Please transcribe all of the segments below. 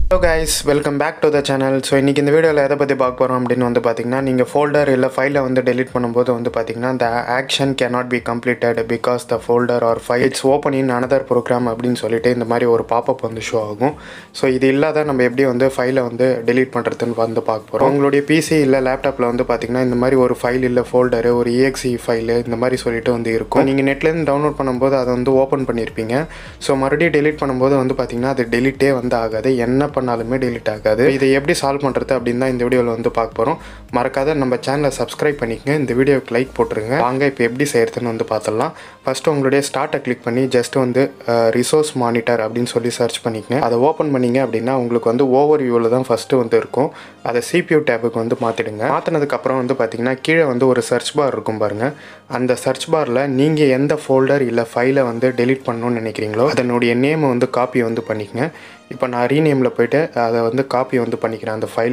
hello guys welcome back to the channel so இன்றைக்கி இந்த வீடியோவில் எதை பற்றி பார்க்க போகிறோம் அப்படின்னு வந்து பார்த்தீங்கன்னா நீங்கள் ஃபோல்டர் இல்லை ஃபைலை வந்து டெலிட் பண்ணும்போது வந்து பார்த்தீங்கன்னா the action cannot be completed because the folder or file it's open in another program அப்படின்னு சொல்லிட்டு இந்த மாதிரி ஒரு பாப்பப் வந்து ஷோ ஆகும் ஸோ இது இல்லாத நம்ம எப்படி வந்து ஃபைலை வந்து டெலீட் பண்ணுறதுன்னு வந்து பார்க்க போகிறோம் உங்களுடைய பிசி இல்லை லேப்டாப்பில் வந்து பார்த்தீங்கன்னா இந்த மாதிரி ஒரு ஃபைல் இல்லை ஃபோல்டரு ஒரு EXE ஃபைலு இந்த மாதிரி சொல்லிட்டு வந்து இருக்கும் நீங்கள் நெட்லேருந்து டவுன்லோட் பண்ணும்போது அதை வந்து ஓப்பன் பண்ணியிருப்பீங்க ஸோ மறுபடியும் டெலீட் பண்ணும்போது வந்து பார்த்தீங்கன்னா அது டெலிட்டே வந்து ஆகாது என்ன பண்ணாலுமே டெலிட் ஆகாது இதை எப்படி சால்வ் பண்ணுறது அப்படின்னு தான் இந்த வீடியோவில் வந்து பார்க்க போகிறோம் மறக்காத நம்ம சேனலை சப்ஸ்கிரைப் பண்ணிக்கங்க இந்த வீடியோக்கு லைக் போட்டுருங்க வாங்க இப்போ எப்படி செய்கிறதுன்னு வந்து பார்த்துடலாம் ஃபஸ்ட்டு உங்களுடைய ஸ்டார்ட்டை கிளிக் பண்ணி ஜஸ்ட் வந்து ரிசோர்ஸ் மானிட்டர் அப்படின்னு சொல்லி சர்ச் பண்ணிக்கங்க அதை ஓப்பன் பண்ணீங்க அப்படின்னா உங்களுக்கு வந்து ஓவர் வியூவில் தான் ஃபஸ்ட்டு வந்து இருக்கும் அதை சிபியூ டேபுக்கு வந்து மாற்றிடுங்க மாற்றினதுக்கப்புறம் வந்து பார்த்தீங்கன்னா கீழே வந்து ஒரு சர்ச் பார் இருக்கும் பாருங்கள் அந்த சர்ச் பாரில் நீங்கள் எந்த ஃபோல்டர் இல்லை ஃபைலை வந்து டெலீட் பண்ணணும்னு நினைக்கிறீங்களோ அதனுடைய நேமை வந்து காப்பி வந்து பண்ணிக்கங்க இப்போ நான் ரீநேமில் போயிட்டு அதை வந்து காப்பி வந்து பண்ணிக்கிறேன் அந்த ஃபைல்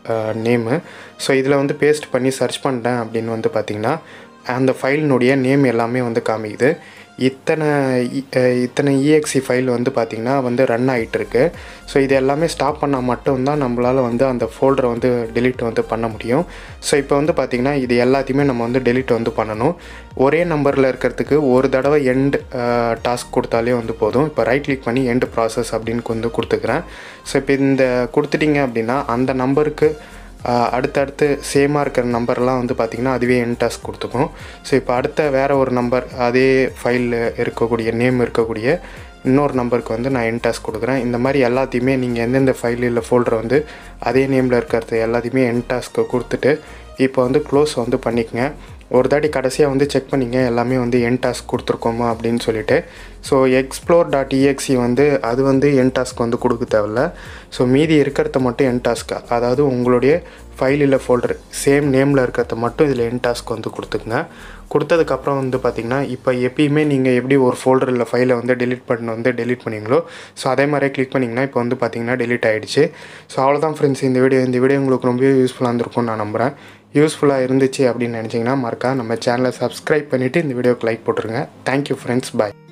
நேமு ஸோ இதில் வந்து பேஸ்ட் பண்ணி சர்ச் பண்ணிட்டேன் அப்படின்னு வந்து பார்த்திங்கன்னா அந்த ஃபைலினுடைய நேம் எல்லாமே வந்து காமிக்குது இத்தனை இ- அஹ் இத்தனை இஎக்ஸி ஃபைல் வந்து பார்த்திங்கன்னா வந்து ரன் ஆகிட்டு இருக்கு ஸோ இது எல்லாமே ஸ்டாப் பண்ணால் மட்டும்தான் நம்மளால் வந்து அந்த ஃபோல்டரை வந்து delete வந்து பண்ண முடியும் ஸோ இப்போ வந்து பார்த்திங்கன்னா இது எல்லாத்தையுமே நம்ம வந்து delete வந்து பண்ணணும் ஒரே நம்பரில் இருக்கிறதுக்கு ஒரு தடவை எண்ட் டாஸ்க் கொடுத்தாலே வந்து போதும் இப்போ ரைட் கிளிக் பண்ணி எண்ட் ப்ராசஸ் அப்படின்னு வந்து கொடுத்துக்கிறேன் ஸோ இப்போ இந்த கொடுத்துட்டீங்க அப்படின்னா அந்த நம்பருக்கு ஆஹ் அடுத்தடுத்து சேமாக இருக்கிற நம்பர்லாம் வந்து பார்த்திங்கன்னா அதுவே என்டாஸ் கொடுத்துக்கும் ஸோ இப்போ அடுத்த வேறு ஒரு நம்பர் அதே ஃபைலில் இருக்கக்கூடிய நேம் இருக்கக்கூடிய இன்னொரு நம்பருக்கு வந்து நான் என்டாஸ் கொடுக்குறேன் இந்த மாதிரி எல்லாத்தையுமே நீங்கள் எந்தெந்த ஃபைல் இல்லை ஃபோல்டர் வந்து அதே நேமில் இருக்கிறது எல்லாத்தையுமே என்டாஸ்க்கு கொடுத்துட்டு இப்போ வந்து க்ளோஸ் வந்து பண்ணிக்கங்க ஒரு தாட்டி கடைசியாக வந்து செக் பண்ணிங்க எல்லாமே வந்து என் டாஸ்க் கொடுத்துருக்கோமா அப்படின்னு சொல்லிட்டு ஸோ எக்ஸ்ப்ளோர் டாட் இஎக்ஸி வந்து அது வந்து என் டாஸ்க் வந்து கொடுக்க தேவையில்ல ஸோ மீதி இருக்கிறத மட்டும் என் டாஸ்க் அதாவது உங்களுடைய ஃபைல் இல்லை ஃபோல்டர் சேம் நேமில் இருக்கிறத மட்டும் இதில் என் டாஸ்க் வந்து கொடுத்துக்குங்க கொடுத்ததுக்கப்புறம் வந்து பார்த்திங்கன்னா இப்போ எப்பயுமே நீங்கள் எப்படி ஒரு ஃபோல்டர் இல்லை ஃபைலை வந்து டெலிட் பண்ண வந்து டெலிட் பண்ணீங்களோ ஸோ அதே மாதிரியே கிளிக் பண்ணிங்கன்னா இப்போ வந்து பார்த்திங்கன்னா டெலிட் ஆகிடுச்சு ஸோ அவ்வளோதான் ஃப்ரெண்ட்ஸ் இந்த வீடியோ இந்த வீடியோ உங்களுக்கு ரொம்பவே யூஸ்ஃபுல்லாக இருந்திருக்கும்னு நான் நம்புகிறேன் யூஸ்ஃபுல்லாக இருந்துச்சு அப்படின்னு நினச்சிங்கன்னா மறக்கா நம்ம சேனலை சப்ஸ்கிரைப் பண்ணிவிட்டு இந்த வீடியோக்கு லைக் போட்டுருங்க தேங்க்யூ ஃப்ரெண்ட்ஸ் பாய்